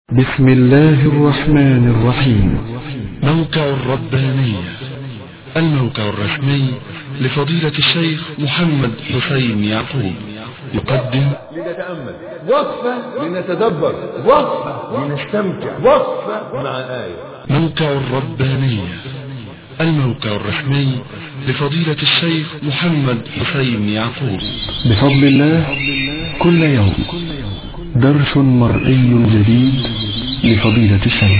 بسم الله الرحمن الرحيم موقع الربانية الموقع الرسمي لفضيلة الشيخ محمد حسين يعقوب يقدم لنتأمل وقفة لنتدبر وقفة لنستمتع وقفة مع آية موقع الربانية الموقع الرسمي لفضيلة الشيخ محمد حسين يعقوب بفضل الله كل يوم درس مرئي جديد لفضيلة الشيخ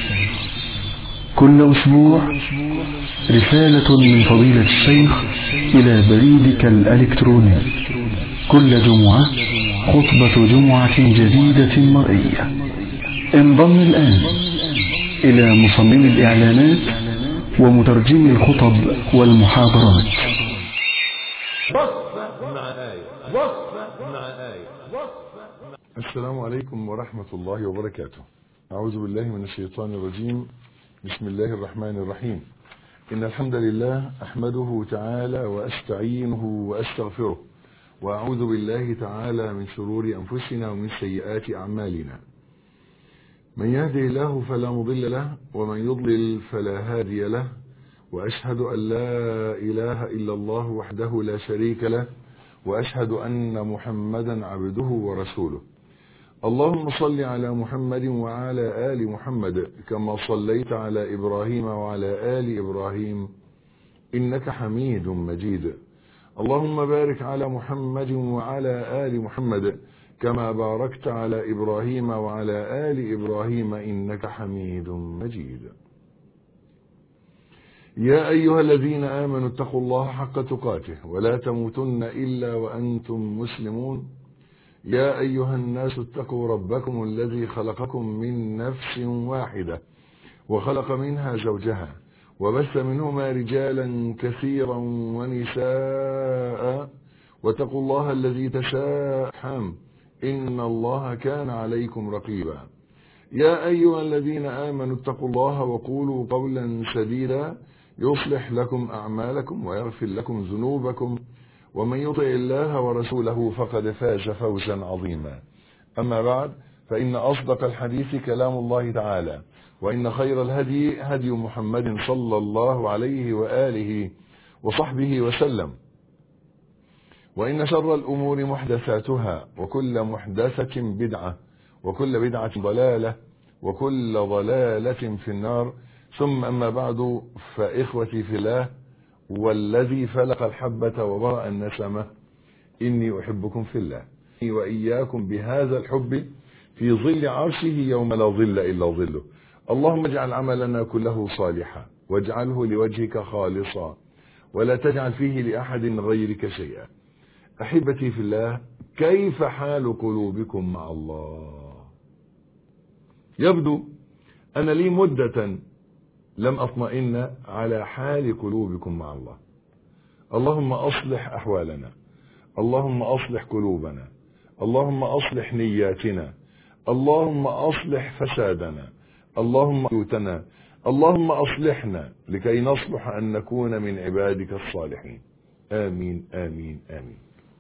كل أسبوع رسالة من فضيلة الشيخ إلى بريدك الإلكتروني كل جمعة خطبة جمعة جديدة مرئية انضم الآن إلى مصمم الإعلانات ومترجم الخطب والمحاضرات وقفة مع آية وقفة مع آية وقفة السلام عليكم ورحمة الله وبركاته أعوذ بالله من الشيطان الرجيم بسم الله الرحمن الرحيم إن الحمد لله أحمده تعالى وأستعينه وأستغفره وأعوذ بالله تعالى من شرور أنفسنا ومن سيئات أعمالنا من يهده الله فلا مضل له ومن يضلل فلا هادي له وأشهد أن لا إله إلا الله وحده لا شريك له وأشهد أن محمدا عبده ورسوله اللهم صل على محمد وعلى آل محمد كما صليت على إبراهيم وعلى آل إبراهيم إنك حميد مجيد اللهم بارك على محمد وعلى آل محمد كما باركت على إبراهيم وعلى آل إبراهيم إنك حميد مجيد يا أيها الذين آمنوا اتقوا الله حق تقاته ولا تموتن إلا وأنتم مسلمون يا أيها الناس اتقوا ربكم الذي خلقكم من نفس واحدة وخلق منها زوجها وبث منهما رجالا كثيرا ونساء واتقوا الله الذي تساءحم إن الله كان عليكم رقيبا يا أيها الذين آمنوا اتقوا الله وقولوا قولا سديدا يصلح لكم أعمالكم ويغفر لكم ذنوبكم ومن يطع الله ورسوله فقد فاز فوزا عظيما أما بعد فإن أصدق الحديث كلام الله تعالى وإن خير الهدي هدي محمد صلى الله عليه وآله وصحبه وسلم وإن شر الأمور محدثاتها وكل محدثة بدعة وكل بدعة ضلالة وكل ضلالة في النار ثم أما بعد فإخوتي في الله والذي فلق الحبة وبرأ النسمة إني أحبكم في الله وإياكم بهذا الحب في ظل عرشه يوم لا ظل إلا ظله اللهم اجعل عملنا كله صالحا واجعله لوجهك خالصا ولا تجعل فيه لأحد غيرك شيئا أحبتي في الله كيف حال قلوبكم مع الله يبدو أن لي مدة لم أطمئن على حال قلوبكم مع الله اللهم أصلح أحوالنا اللهم أصلح قلوبنا اللهم أصلح نياتنا اللهم أصلح فسادنا اللهم يوتنا اللهم أصلحنا لكي نصلح أن نكون من عبادك الصالحين آمين آمين آمين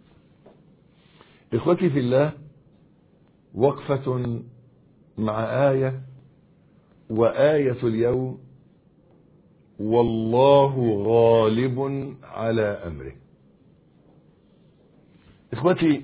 إخوتي في الله وقفة مع آية وآية اليوم والله غالب على أمره إخوتي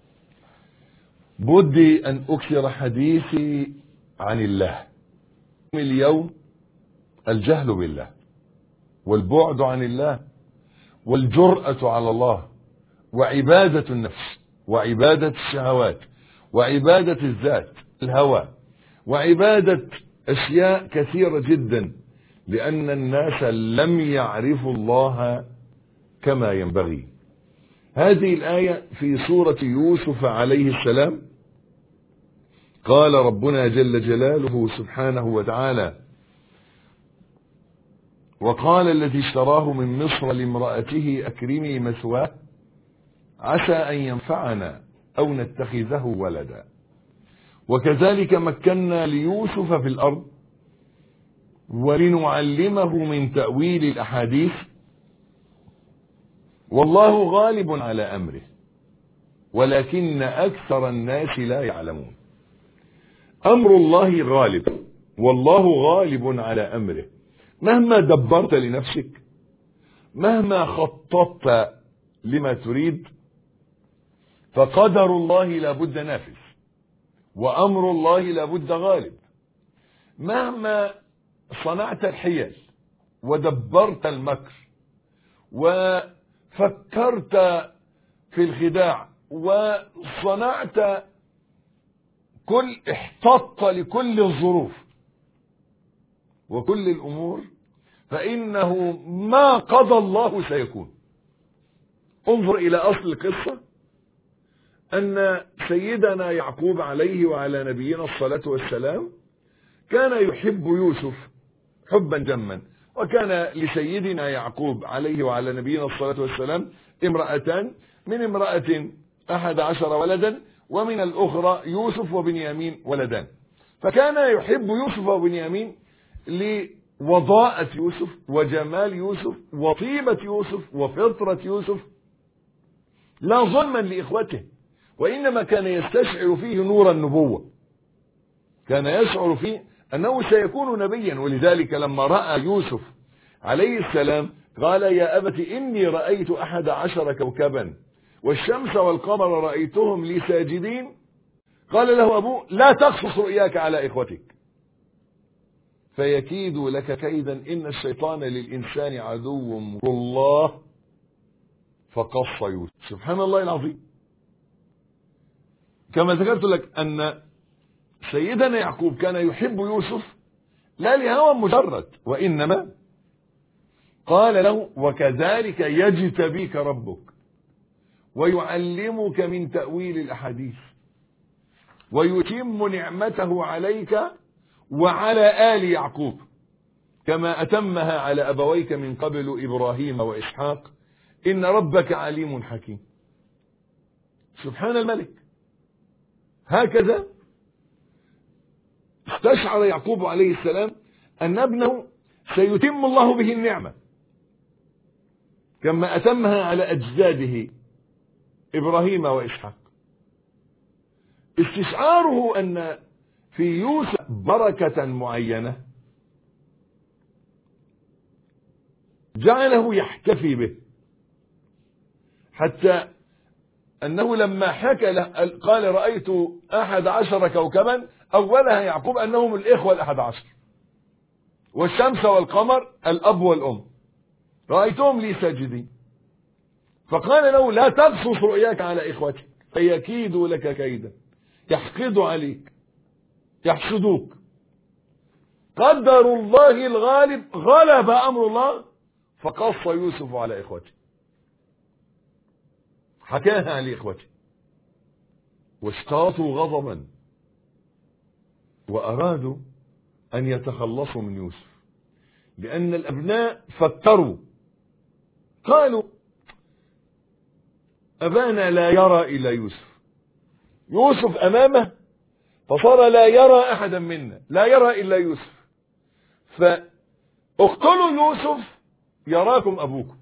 بدي أن أكثر حديثي عن الله اليوم الجهل بالله والبعد عن الله والجرأة على الله وعبادة النفس وعبادة الشهوات وعبادة الذات الهوى وعبادة أشياء كثيرة جدا لأن الناس لم يعرفوا الله كما ينبغي هذه الآية في سورة يوسف عليه السلام قال ربنا جل جلاله سبحانه وتعالى وقال الذي اشتراه من مصر لامرأته أكرمي مثواه عسى أن ينفعنا أو نتخذه ولدا وكذلك مكنا ليوسف في الأرض ولنعلمه من تأويل الأحاديث والله غالب على أمره ولكن أكثر الناس لا يعلمون أمر الله غالب والله غالب على أمره مهما دبرت لنفسك مهما خططت لما تريد فقدر الله لابد نافذ وأمر الله لابد غالب مهما صنعت الحيل ودبرت المكر وفكرت في الخداع وصنعت كل احتط لكل الظروف وكل الأمور فإنه ما قضى الله سيكون انظر إلى أصل القصة أن سيدنا يعقوب عليه وعلى نبينا الصلاة والسلام كان يحب يوسف حبا جما وكان لسيدنا يعقوب عليه وعلى نبينا الصلاة والسلام امرأتان من امرأة أحد عشر ولدا ومن الأخرى يوسف وبنيامين ولدان فكان يحب يوسف وبنيامين لوضاءة يوسف وجمال يوسف وطيبة يوسف وفطرة يوسف لا ظلما لإخوته وإنما كان يستشعر فيه نور النبوة كان يشعر فيه أنه سيكون نبيا ولذلك لما رأى يوسف عليه السلام قال يا أبت إني رأيت أحد عشر كوكبا والشمس والقمر رأيتهم لي ساجدين قال له أبوه لا تقصص رؤياك على إخوتك فيكيد لك كيدا إن الشيطان للإنسان عدو الله فقص يوسف سبحان الله العظيم كما ذكرت لك أن سيدنا يعقوب كان يحب يوسف لا لهوى مجرد وإنما قال له وكذلك يجتبيك ربك ويعلمك من تأويل الأحاديث ويتم نعمته عليك وعلى آل يعقوب كما أتمها على أبويك من قبل إبراهيم وإسحاق إن ربك عليم حكيم سبحان الملك هكذا استشعر يعقوب عليه السلام أن ابنه سيتم الله به النعمة كما أتمها على أجداده إبراهيم وإسحاق استشعاره أن في يوسف بركة معينة جعله يحتفي به حتى أنه لما حكى له قال رأيت أحد عشر كوكبا أولها يعقوب أنهم الإخوة الأحد عشر والشمس والقمر الأب والأم رأيتهم لي ساجدين فقال له لا تقصص رؤياك على إخوتك فيكيدوا لك كيدا يحقدوا عليك يحسدوك قدر الله الغالب غلب أمر الله فقص يوسف على إخوته حكاها لإخوته واشتاطوا غضبا وأرادوا أن يتخلصوا من يوسف لأن الأبناء فكروا قالوا أبانا لا يرى إلا يوسف يوسف أمامه فصار لا يرى أحدا منا لا يرى إلا يوسف فاقتلوا يوسف يراكم أبوكم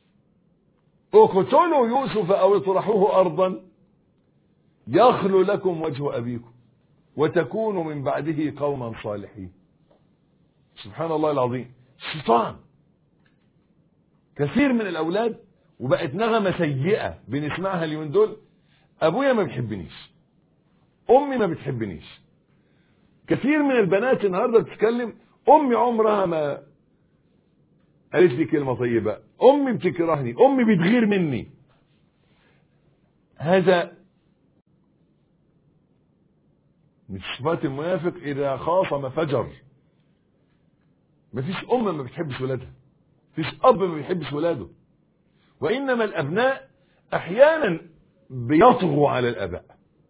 اقتلوا يوسف أو اطرحوه أرضا يخلو لكم وجه أبيكم وتكونوا من بعده قوما صالحين سبحان الله العظيم شيطان كثير من الأولاد وبقت نغمة سيئة بنسمعها اليومين دول أبويا ما بيحبنيش أمي ما بتحبنيش كثير من البنات النهارده بتتكلم أمي عمرها ما قالت لي كلمة طيبة أمي بتكرهني أمي بتغير مني هذا من صفات المنافق إذا خاصم فجر مفيش أم ما بتحبش ولادها مفيش أب ما بيحبش ولاده وإنما الأبناء أحيانا بيطغوا على الآباء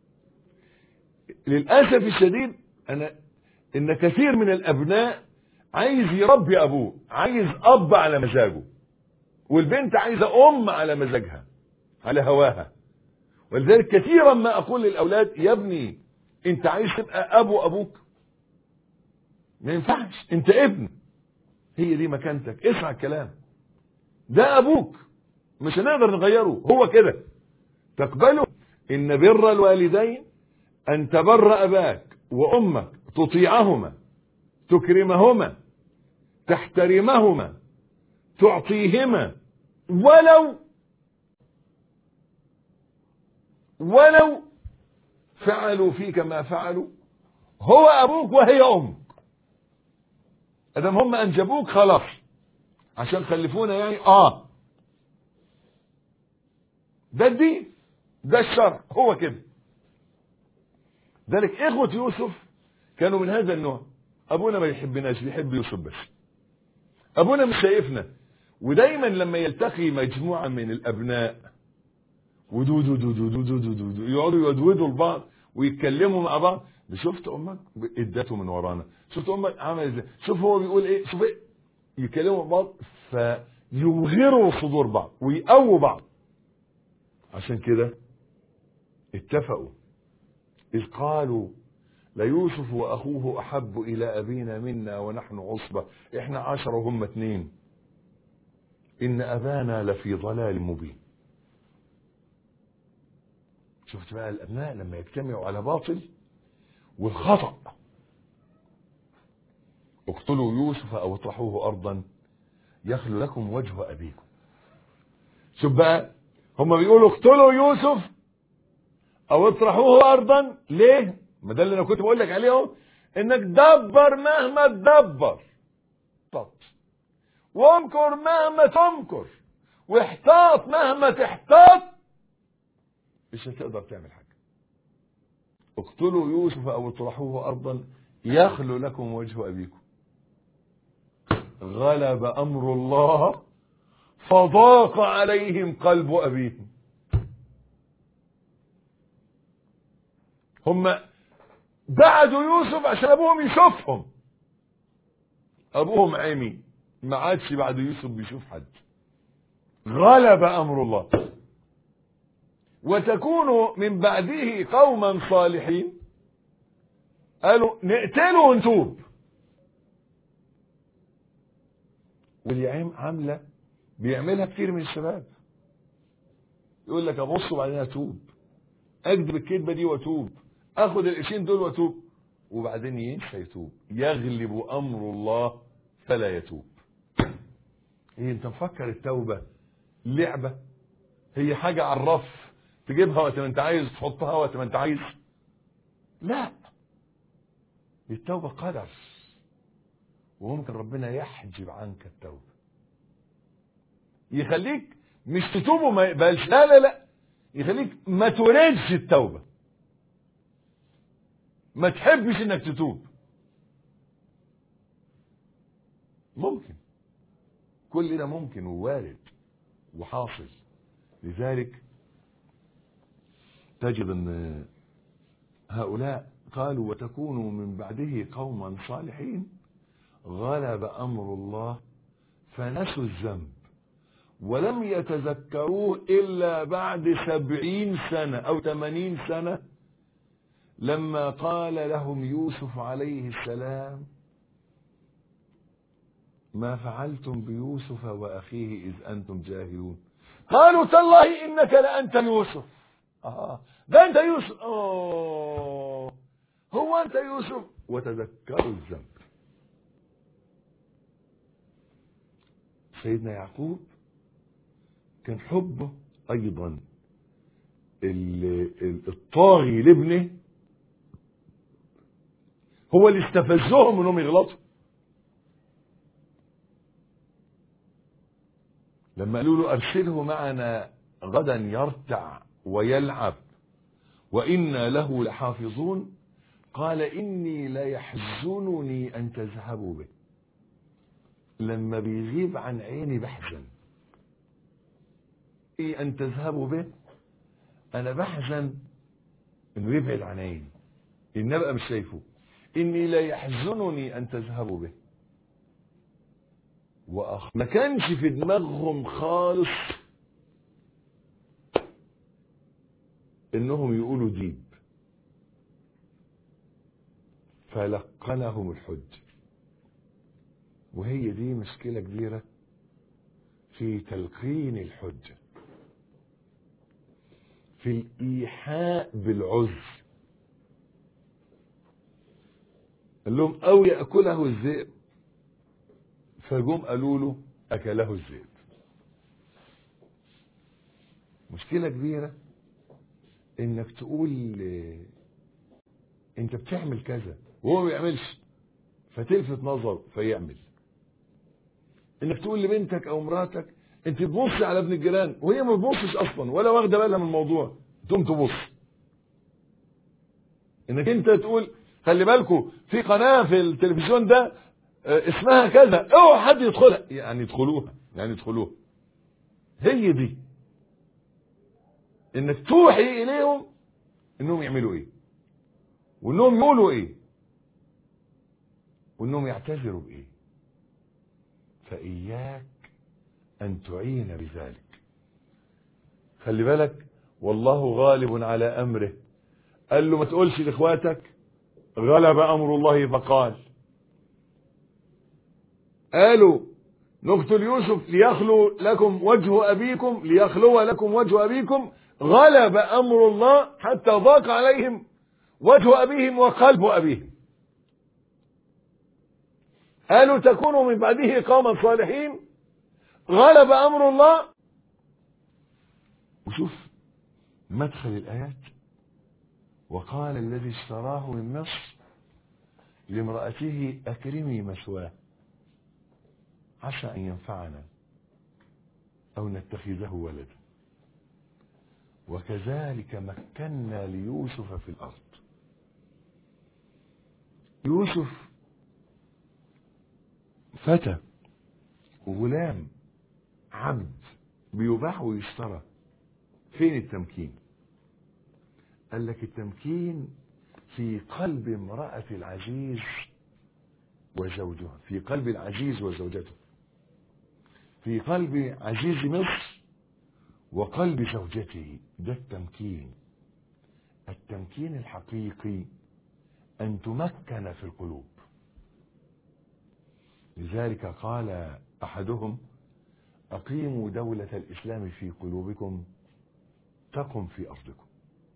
للأسف الشديد أنا إن كثير من الأبناء عايز يربي أبوه عايز أب على مزاجه والبنت عايزة أم على مزاجها على هواها ولذلك كثيرا ما أقول للأولاد يا ابني أنت عايز تبقى أبو أبوك ما ينفعش أنت ابن هي دي مكانتك اسمع الكلام ده أبوك مش هنقدر نغيره هو كده تقبله إن بر الوالدين أن تبر أباك وأمك تطيعهما تكرمهما تحترمهما تعطيهما ولو ولو فعلوا فيك ما فعلوا هو أبوك وهي أمك أدام هم أنجبوك خلاص عشان خلفونا يعني آه ده الدين ده الشرع هو كده ذلك إخوة يوسف كانوا من هذا النوع أبونا ما يحبناش بيحب يوسف بس أبونا مش شايفنا ودايما لما يلتقي مجموعة من الأبناء ودودو دودو دودو دودو دودو يقعدوا يودودوا لبعض ويتكلموا مع بعض شفت امك ادته من ورانا شفت امك عمل ازاي شوف هو بيقول ايه شوف ايه يكلموا بعض فيوغروا صدور بعض ويقووا بعض عشان كده اتفقوا اذ قالوا ليوسف واخوه احب الى ابينا منا ونحن عصبه احنا عشرة وهم اتنين ان ابانا لفي ضلال مبين شفت بقى الابناء لما يجتمعوا على باطل والخطأ اقتلوا يوسف او اطرحوه ارضا يخلو لكم وجه ابيكم شوف بقى هم بيقولوا اقتلوا يوسف او اطرحوه ارضا ليه ما ده اللي انا كنت بقول لك عليه اهو انك دبر مهما تدبر وامكر مهما تمكر واحتاط مهما تحتاط مش هتقدر تعمل حاجه اقتلوا يوسف او اطرحوه ارضا يخلو لكم وجه ابيكم غلب امر الله فضاق عليهم قلب ابيهم هم بعدوا يوسف عشان ابوهم يشوفهم ابوهم عمي ما عادش بعد يوسف بيشوف حد غلب امر الله وتكونوا من بعده قوما صالحين قالوا نقتله ونتوب ودي عاملة بيعملها كتير من الشباب يقول لك ابص وبعدين اتوب اكذب الكذبه دي واتوب اخد القرشين دول واتوب وبعدين ينسى يتوب يغلب امر الله فلا يتوب ايه انت مفكر التوبه لعبه هي حاجه على الرف تجيبها وقت ما انت عايز تحطها وقت ما انت عايز لا التوبة قدر وممكن ربنا يحجب عنك التوبة يخليك مش تتوب وما يقبلش لا لا لا يخليك ما تريدش التوبة ما تحبش انك تتوب ممكن كل ده ممكن ووارد وحاصل لذلك تجد ان هؤلاء قالوا وتكونوا من بعده قوما صالحين غلب امر الله فنسوا الذنب ولم يتذكروه الا بعد سبعين سنة او ثمانين سنة لما قال لهم يوسف عليه السلام ما فعلتم بيوسف واخيه اذ انتم جاهلون قالوا تالله انك لانت يوسف آه. ده انت يوسف أوه. هو انت يوسف وتذكروا الذنب سيدنا يعقوب كان حبه ايضا الطاغي لابنه هو اللي استفزهم انهم يغلطوا لما قالوا له ارسله معنا غدا يرتع ويلعب وإنا له لحافظون قال إني ليحزنني أن تذهبوا به لما بيغيب عن عيني بحزن إيه أن تذهبوا به أنا بحزن إنه يبعد عن عيني إن أبقى مش شايفه إني ليحزنني أن تذهبوا به وأخ ما كانش في دماغهم خالص انهم يقولوا ديب فلقنهم الحج وهي دي مشكلة كبيرة في تلقين الحجة في الإيحاء بالعذر قال لهم او ياكله الذئب فجم قالوا له اكله الذئب مشكله كبيره انك تقول آه، انت بتعمل كذا وهو ما بيعملش فتلفت نظره فيعمل انك تقول لبنتك او مراتك انت تبص على ابن الجيران وهي ما بتبصش اصلا ولا واخده بالها من الموضوع تقوم تبص انك انت تقول خلي بالكم في قناه في التلفزيون ده آه، اسمها كذا اوعى حد يدخلها يعني يدخلوها يعني يدخلوها هي دي انك توحي اليهم انهم يعملوا ايه وانهم يقولوا ايه وانهم يعتذروا بايه فاياك ان تعين بذلك خلي بالك والله غالب على امره قال له ما تقولش لاخواتك غلب امر الله فقال قالوا نقتل يوسف ليخلو لكم وجه ابيكم ليخلو لكم وجه ابيكم غلب امر الله حتى ضاق عليهم وجه ابيهم وقلب ابيهم قالوا تكونوا من بعده قوما صالحين غلب امر الله وشوف مدخل الايات وقال الذي اشتراه من مصر لامرأته أكرمي مثواه عسى أن ينفعنا أو نتخذه ولدا وكذلك مكنا ليوسف في الأرض يوسف فتى غلام عبد بيباع ويشترى فين التمكين قال لك التمكين في قلب امرأة العزيز وزوجها في قلب العزيز وزوجته في قلب عزيز مصر وقلب زوجته ده التمكين التمكين الحقيقي أن تمكن في القلوب لذلك قال أحدهم أقيموا دولة الإسلام في قلوبكم تقم في أرضكم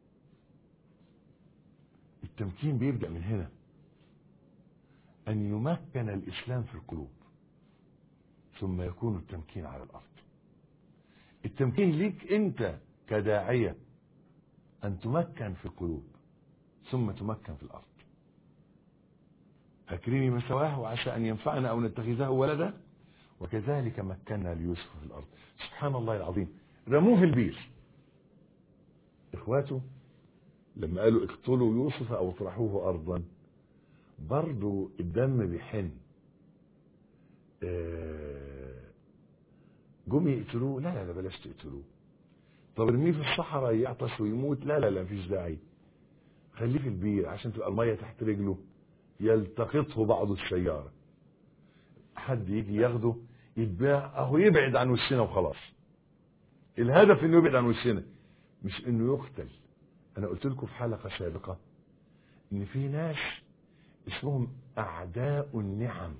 التمكين بيبدأ من هنا أن يمكن الإسلام في القلوب ثم يكون التمكين على الأرض التمكين ليك أنت كداعية أن تمكن في القلوب ثم تمكن في الأرض أكرمي مسواه وعسى أن ينفعنا أو نتخذه ولدا وكذلك مكنا ليوسف في الأرض سبحان الله العظيم رموه في البير إخواته لما قالوا اقتلوا يوسف أو اطرحوه أرضا برضو الدم بيحن آه، جم يقتلوه لا لا لا بلاش تقتلوه طب ارميه في الصحراء يعطش ويموت لا لا لا مفيش داعي خليه في البير عشان تبقى الميه تحت رجله يلتقطه بعض السيارة حد يجي ياخده يتباع اهو يبعد عن وشنا وخلاص الهدف انه يبعد عن وشنا مش انه يقتل انا قلت لكم في حلقة سابقة ان في ناس اسمهم اعداء النعم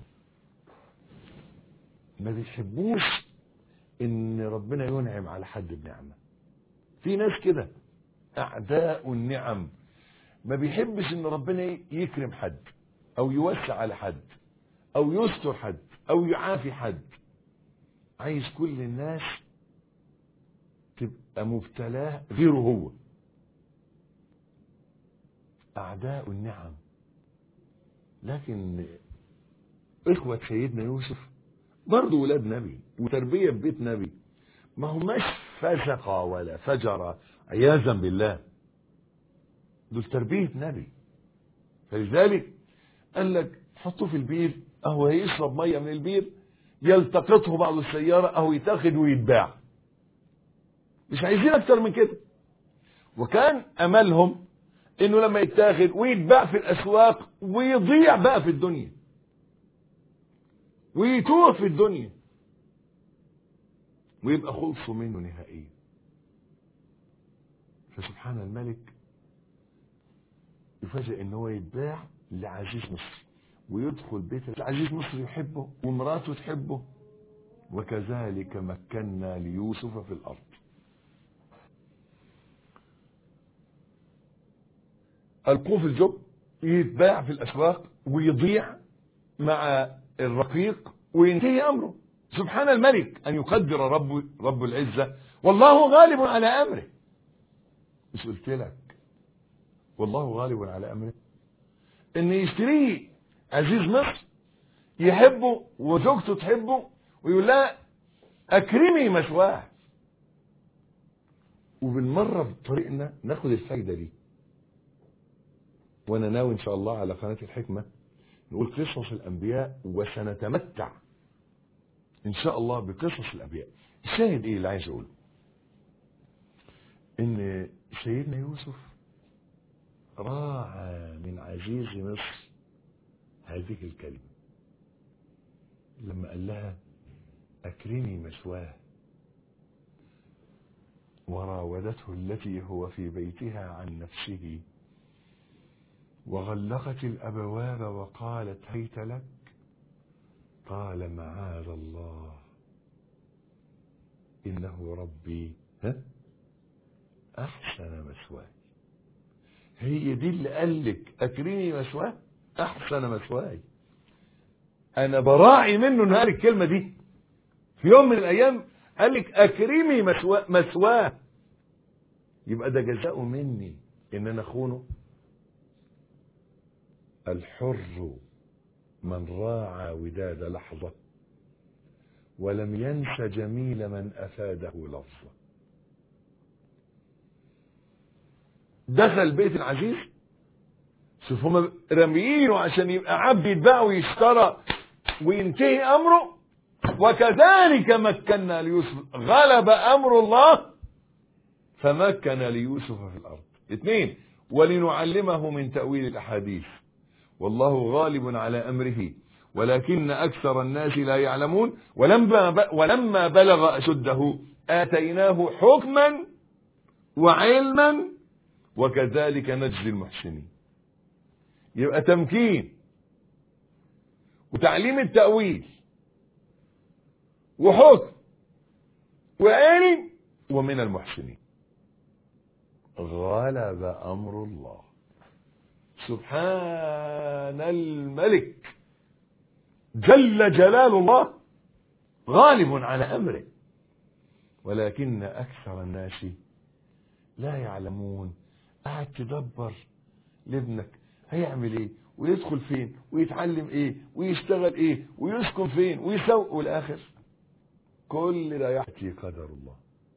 ما بيحبوش ان ربنا ينعم على حد بنعمة في ناس كده اعداء النعم ما بيحبش ان ربنا يكرم حد او يوسع على حد او يستر حد او يعافي حد عايز كل الناس تبقى مبتلاه غيره هو اعداء النعم لكن اخوة سيدنا يوسف برضه ولاد نبي وتربية في بيت نبي ما هماش فسقة ولا فجرة عياذا بالله دول تربية نبي فلذلك قال لك حطوه في البير اهو هيشرب ميه من البير يلتقطه بعض السيارة اهو يتاخد ويتباع مش عايزين اكتر من كده وكان املهم انه لما يتاخد ويتباع في الاسواق ويضيع بقى في الدنيا ويتوه في الدنيا ويبقى خلصوا منه نهائيا فسبحان الملك يفاجئ ان هو يتباع لعزيز مصر ويدخل بيت العزيز مصر يحبه ومراته تحبه وكذلك مكنا ليوسف في الارض القوه في الجب يتباع في الاسواق ويضيع مع الرقيق وينتهي امره سبحان الملك ان يقدر رب رب العزه والله غالب على امره مش قلت لك والله غالب على امره ان يشتريه عزيز مصر يحبه وزوجته تحبه ويقول لها اكرمي مثواه وبالمره بطريقنا ناخد الفايده دي وانا ناوي ان شاء الله على قناه الحكمه نقول قصص الانبياء وسنتمتع ان شاء الله بقصص الانبياء الشاهد ايه اللي عايز اقوله ان سيدنا يوسف راعى من عزيز مصر هذه الكلمه لما قال لها اكرمي مثواه وراودته التي هو في بيتها عن نفسه وغلقت الابواب وقالت هيت لك قال معاذ الله انه ربي ها احسن مثواي هي دي اللي قال لك اكرمي مثواه احسن مثواي انا براعي منه ان قال الكلمه دي في يوم من الايام قال لك اكرمي مثواه مثواه يبقى ده جزاء مني ان انا اخونه الحر من راعى وداد لحظة ولم ينس جميل من أفاده لفظة دخل بيت العزيز شوف هما راميينه عشان يبقى عبد يتباع ويشترى وينتهي أمره وكذلك مكنا ليوسف غلب أمر الله فمكن ليوسف في الأرض اثنين ولنعلمه من تأويل الأحاديث والله غالب على أمره ولكن أكثر الناس لا يعلمون ولما ولما بلغ أشده آتيناه حكما وعلما وكذلك نجزي المحسنين يبقى تمكين وتعليم التأويل وحكم وعلم ومن المحسنين غلب أمر الله سبحان الملك جل جلال الله غالب على امره ولكن اكثر الناس لا يعلمون قاعد تدبر لابنك هيعمل ايه ويدخل فين ويتعلم ايه ويشتغل ايه ويسكن فين ويسوي والاخر كل ده يحكي قدر الله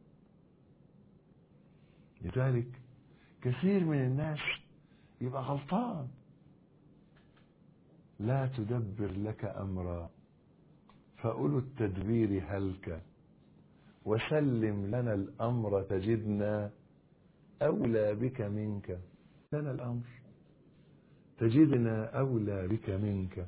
لذلك كثير من الناس يبقى غلطان لا تدبر لك امرا فاولو التدبير هلك وسلم لنا الامر تجدنا اولى بك منك لنا الامر تجدنا اولى بك منك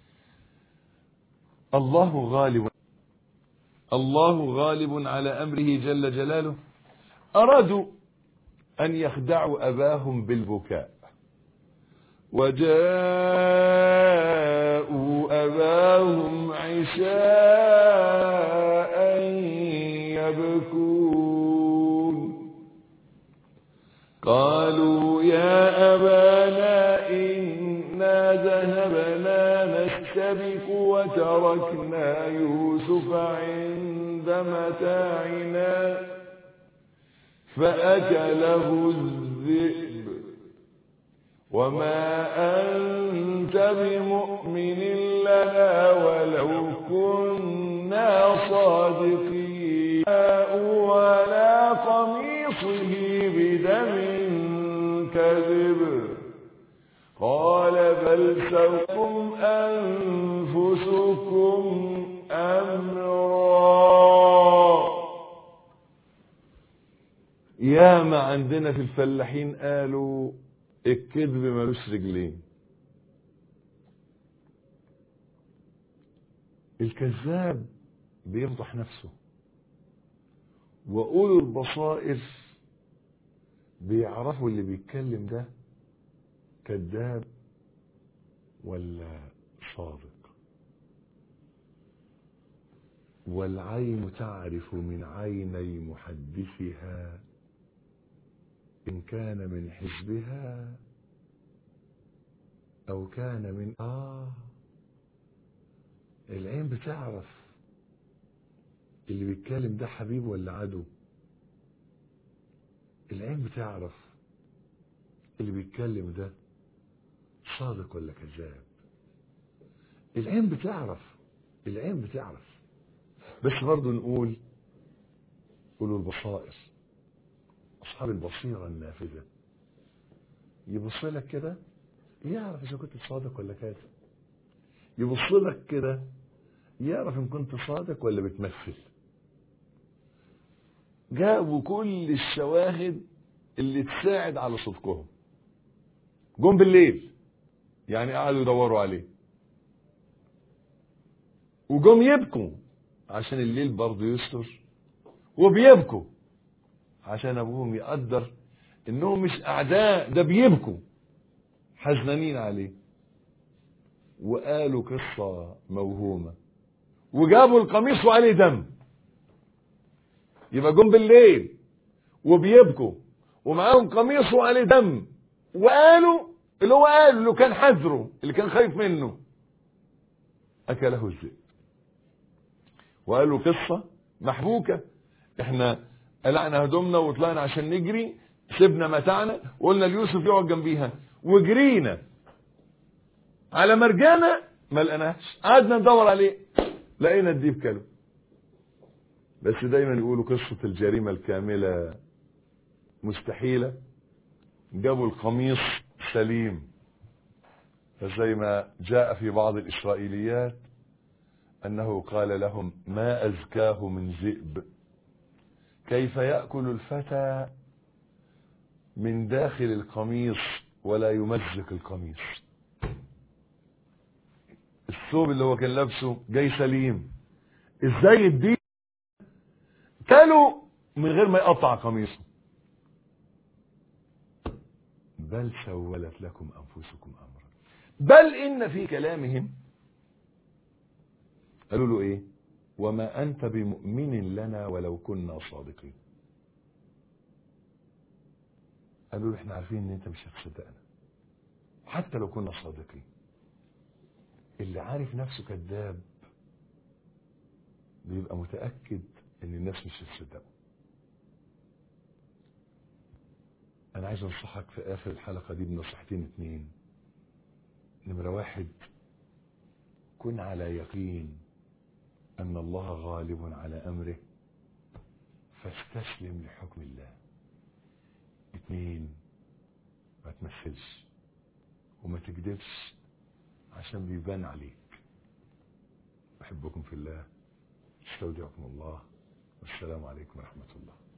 الله غالب الله غالب على امره جل جلاله ارادوا ان يخدعوا اباهم بالبكاء وجاءوا أباهم عشاء يبكون قالوا يا أبانا إنا ذهبنا نستبق وتركنا يوسف عند متاعنا فأكله الذئب وما أنت بمؤمن لنا ولو كنا صادقين ولا قميصه بدم كذب قال بل سوكم أنفسكم أمرا يا ما عندنا في الفلاحين قالوا الكذب ملوش رجلين الكذاب بيفضح نفسه وأولو البصائر بيعرفوا اللي بيتكلم ده كذاب ولا صادق والعين تعرف من عيني محدثها إن كان من حزبها أو كان من آه العين بتعرف اللي بيتكلم ده حبيب ولا عدو العين بتعرف اللي بيتكلم ده صادق ولا كذاب العين بتعرف العين بتعرف بس برضه نقول قولوا البصائر أصحاب البصيرة النافذة يبص لك كده يعرف إذا كنت صادق ولا كاذب يبص لك كده يعرف إن كنت صادق ولا بتمثل جابوا كل الشواهد اللي تساعد على صدقهم جم بالليل يعني قعدوا يدوروا عليه وجم يبكوا عشان الليل برضه يستر وبيبكوا عشان ابوهم يقدر انهم مش اعداء ده بيبكوا حزنانين عليه وقالوا قصة موهومة وجابوا القميص وعليه دم يبقى جم بالليل وبيبكوا ومعاهم قميص وعليه دم وقالوا اللي هو قال اللي كان حذره اللي كان خايف منه اكله الذئب وقالوا قصة محبوكة احنا قلعنا هدومنا وطلعنا عشان نجري سيبنا متاعنا وقلنا ليوسف يقعد جنبيها وجرينا على مرجانة ما لقناهاش قعدنا ندور عليه لقينا الديب كله بس دايما يقولوا قصة الجريمة الكاملة مستحيلة جابوا القميص سليم فزي ما جاء في بعض الإسرائيليات أنه قال لهم ما أزكاه من ذئب كيف يأكل الفتى من داخل القميص ولا يمزق القميص الثوب اللي هو كان لابسه جاي سليم ازاي الدين كلوا من غير ما يقطع قميصه بل سولت لكم انفسكم امرا بل ان في كلامهم قالوا له ايه وما انت بمؤمن لنا ولو كنا صادقين قالوا له احنا عارفين ان انت مش هتصدقنا حتى لو كنا صادقين اللي عارف نفسه كذاب بيبقى متأكد ان الناس مش هتصدقه انا عايز انصحك في اخر الحلقة دي بنصيحتين اتنين نمرة واحد كن على يقين ان الله غالب على امره فاستسلم لحكم الله اتنين ما تمثلش وما تكذبش عشان بيبان عليك بحبكم في الله استودعكم الله والسلام عليكم ورحمة الله